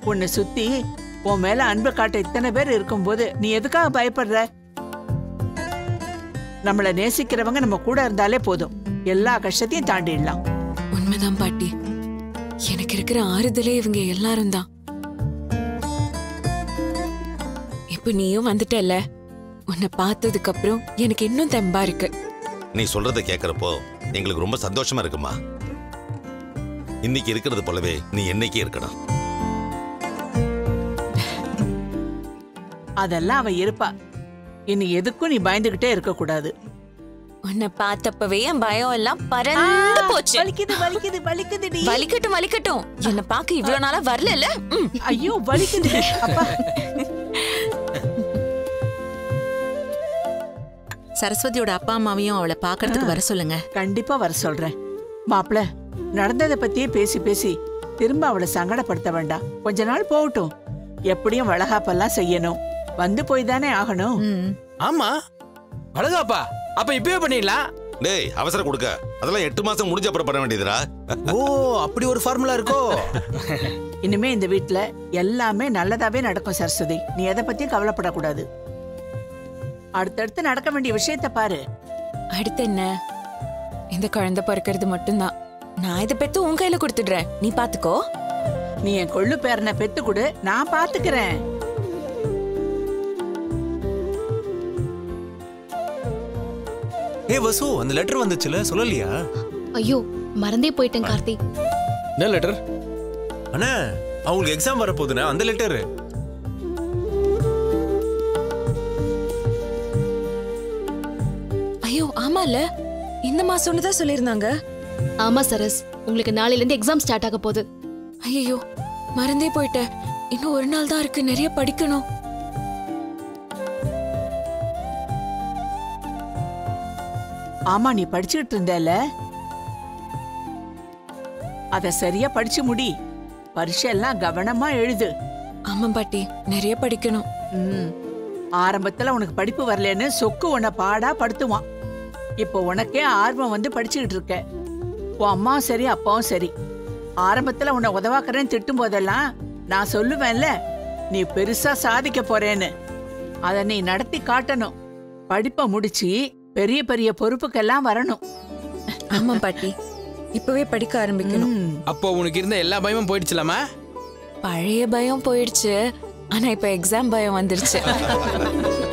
உன்னை சுத்தி உன் மேல அன்பு காட்ட இத்தனை பேர் இருக்கும்போது நீ எதுக்காக பயப்படுற நம்மள நேசிக்கிறவங்க நம்ம கூட இருந்தாலே போதும் எல்லா கஷ்டத்தையும் தாண்டிடலாம் உண்மைதான் பாட்டி எனக்கு இருக்கிற ஆறுதலே இவங்க எல்லாரும் தான் இப்ப நீயும் வந்துட்டல்ல உன்னை பார்த்ததுக்கு அப்புறம் எனக்கு இன்னும் தெம்பா இருக்கு நீ சொல்றத கேக்குறப்போ எங்களுக்கு ரொம்ப சந்தோஷமா இருக்குமா இன்னைக்கு இருக்கிறது போலவே நீ என்னைக்கே இருக்கணும் அதெல்லாம் அவ இருப்பா இனி எதுக்கும் நீ பயந்துகிட்டே இருக்க கூடாது உன்னை பார்த்தப்பவே என் பயம் எல்லாம் பறந்து போச்சு வலிக்குது வலிக்குது வலிக்குதுடி வலிக்கட்டும் வலிக்கட்டும் என்னை பார்க்க இவ்வளவு நாளா வரல ஐயோ வலிக்குது அப்பா சரஸ்வதியோட அப்பா அம்மாவையும் அவளை பார்க்கறதுக்கு வர சொல்லுங்க கண்டிப்பா வர சொல்றேன் மாப்ள நடந்ததை பத்தியே பேசி பேசி திரும்ப அவளை சங்கடப்படுத்த வேண்டாம் கொஞ்ச நாள் போகட்டும் எப்படியும் வளகாப்பெல்லாம் செய்யணும் வந்து போய் தானே ஆகணும் ம். ஆமா அழகாப்பா அப்ப இப்பவே பண்ணிடலாம் டேய் அவசரம் கொடுக்க அதெல்லாம் எட்டு மாசம் முடிஞ்ச அப்புறம் பண்ண வேண்டியதுடா ஓ அப்படி ஒரு ஃபார்முலா இருக்கோ இனிமே இந்த வீட்ல எல்லாமே நல்லதாவே நடக்கும் சரஸ்வதி நீ எதை பத்தியும் கவலைப்படக்கூடாது அடுத்தடுத்து நடக்க வேண்டிய விஷயத்த பாரு அடுத்து என்ன இந்த குழந்தை பிறக்கிறது மட்டும்தான் நான் இதை பெத்து உன் கையில கொடுத்துடுறேன் நீ பாத்துக்கோ நீ என் கொள்ளு பேரனை பெத்து கொடு நான் பாத்துக்கிறேன் ஏ வசு அந்த லெட்டர் வந்துச்சுல சொல்லலையா ஐயோ மறந்தே போயிட்டேன் கார்த்தி என்ன லெட்டர் அண்ணா அவங்களுக்கு எக்ஸாம் வரப்போகுதுண்ணா அந்த லெட்டர் ஐயோ ஆமால இந்த மாசம்னு தான் சொல்லியிருந்தாங்க ஆமா சரஸ் உங்களுக்கு நாளையில இருந்து எக்ஸாம் ஸ்டார்ட் ஆக போகுது ஐயோ மறந்தே போயிட்டேன் இன்னும் ஒரு நாள் தான் இருக்கு நிறைய படிக்கணும் ஆமா நீ படிச்சுக்கிட்டு இருந்தல அத சரியா படிச்சு முடி பரீட்சை எல்லாம் கவனமா எழுது ஆமா பாட்டி நிறைய படிக்கணும் ம். ஆரம்பத்துல உனக்கு படிப்பு வரலன்னு சொக்கு உன்னை பாடா படுத்துவான் இப்போ உனக்கே ஆர்வம் வந்து படிச்சுக்கிட்டு இருக்க உன் அம்மாவும் சரி அப்பாவும் சரி ஆரம்பத்துல உன்னை உதவாக்குறேன்னு திட்டும் போதெல்லாம் நான் சொல்லுவேன்ல நீ பெருசா சாதிக்க போறேன்னு அதை நீ நடத்தி காட்டணும் படிப்பை முடிச்சு பெரிய பெரிய பொறுப்புக்கெல்லாம் வரணும் ஆமா பாட்டி இப்பவே படிக்க ஆரம்பிக்கணும் ம். அப்போ உனக்கு இருந்த எல்லா பயமும் போயிடுச்சுலாமா பழைய பயம் போயிடுச்சு ஆனா இப்ப எக்ஸாம் பயம் வந்துருச்சு